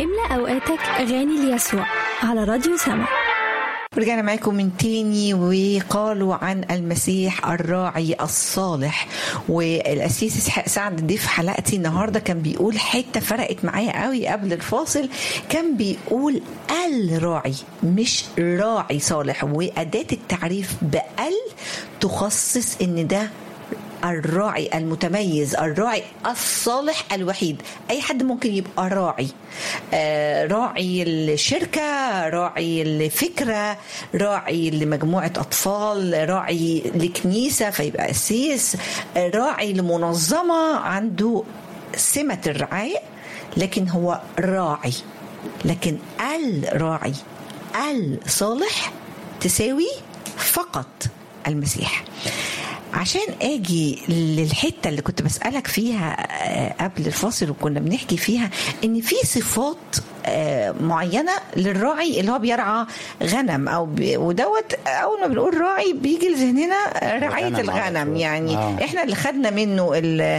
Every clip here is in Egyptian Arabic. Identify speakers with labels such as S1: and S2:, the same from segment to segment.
S1: املأ أوقاتك أغاني ليسوع على راديو سما
S2: رجعنا معاكم من تاني وقالوا عن المسيح الراعي الصالح والاسيس اسحاق سعد ضيف حلقتي النهارده كان بيقول حته فرقت معايا قوي قبل الفاصل كان بيقول الراعي مش راعي صالح واداه التعريف بال تخصص ان ده الراعي المتميز الراعي الصالح الوحيد اي حد ممكن يبقى راعي آه راعي الشركه راعي الفكره راعي لمجموعه اطفال راعي لكنيسه فيبقى قسيس آه راعي لمنظمه عنده سمه الرعايه لكن هو راعي لكن الراعي الصالح تساوي فقط المسيح عشان اجي للحته اللي كنت بسالك فيها قبل الفاصل وكنا بنحكي فيها ان في صفات معينه للراعي اللي هو بيرعى غنم او بي ودوت اول ما بنقول راعي بيجي لذهننا رعايه الغنم يعني آه. احنا اللي خدنا منه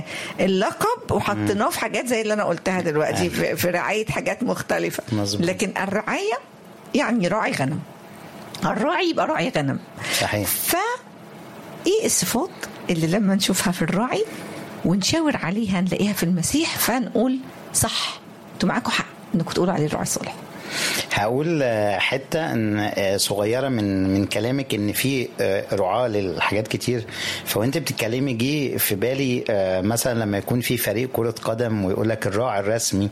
S2: اللقب وحطيناه في حاجات زي اللي انا قلتها دلوقتي في, في رعايه حاجات مختلفه مزبوط. لكن الرعايه يعني راعي غنم الراعي يبقى راعي غنم
S3: صحيح
S2: ف ايه الصفات اللي لما نشوفها في الراعي ونشاور عليها نلاقيها في المسيح فنقول صح انتوا معاكم حق انكم تقولوا عليه الراعي الصالح
S3: هقول حته ان صغيره من من كلامك ان في رعاه للحاجات كتير فوانت بتتكلمي جه في بالي مثلا لما يكون في فريق كره قدم ويقول لك الراعي الرسمي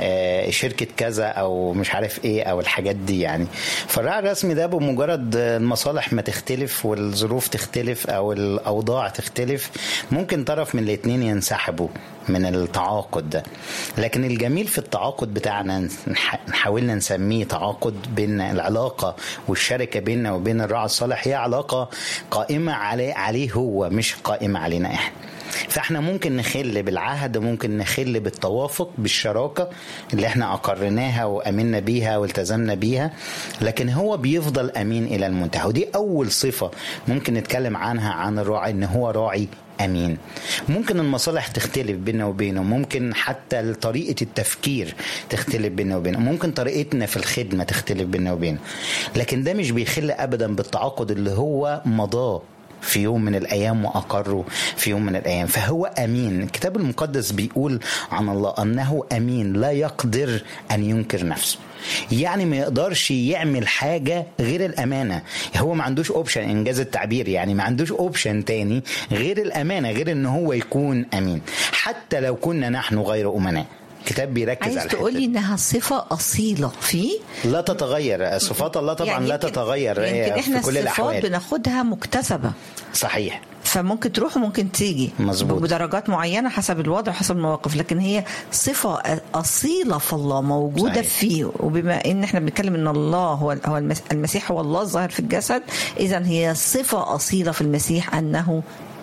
S3: شركه كذا او مش عارف ايه او الحاجات دي يعني فالراعي الرسمي ده بمجرد المصالح ما تختلف والظروف تختلف او الاوضاع تختلف ممكن طرف من الاثنين ينسحبوا من التعاقد ده لكن الجميل في التعاقد بتاعنا حاولنا نسميه تعاقد بين العلاقة والشركة بيننا وبين الراعي الصالح هي علاقة قائمة عليه, عليه هو مش قائمة علينا احنا فاحنا ممكن نخل بالعهد ممكن نخل بالتوافق بالشراكه اللي احنا اقرناها وامنا بيها والتزمنا بيها لكن هو بيفضل امين الى المنتهى ودي اول صفه ممكن نتكلم عنها عن الراعي ان هو راعي امين ممكن المصالح تختلف بيننا وبينه ممكن حتى طريقه التفكير تختلف بيننا وبينه ممكن طريقتنا في الخدمه تختلف بيننا وبينه لكن ده مش بيخل ابدا بالتعاقد اللي هو مضاه في يوم من الايام واقره في يوم من الايام فهو امين الكتاب المقدس بيقول عن الله انه امين لا يقدر ان ينكر نفسه يعني ما يقدرش يعمل حاجه غير الامانه هو ما عندوش اوبشن انجاز التعبير يعني ما عندوش اوبشن تاني غير الامانه غير ان هو يكون امين حتى لو كنا نحن غير امناء الكتاب بيركز
S2: عايز
S3: على
S2: تقولي انها صفه اصيله فيه
S3: لا تتغير صفات الله طبعا
S2: يعني
S3: لا
S2: يمكن-
S3: تتغير
S2: يمكن
S3: هي
S2: احنا
S3: في كل
S2: الصفات
S3: الاحوال
S2: بناخدها مكتسبه
S3: صحيح
S2: فممكن تروح وممكن تيجي
S3: مظبوط.
S2: بدرجات معينه حسب الوضع وحسب المواقف لكن هي صفه اصيله في الله موجوده
S3: صحيح.
S2: فيه وبما ان احنا بنتكلم ان الله هو هو المس- المسيح هو الله الظاهر في الجسد اذا هي صفه اصيله في المسيح انه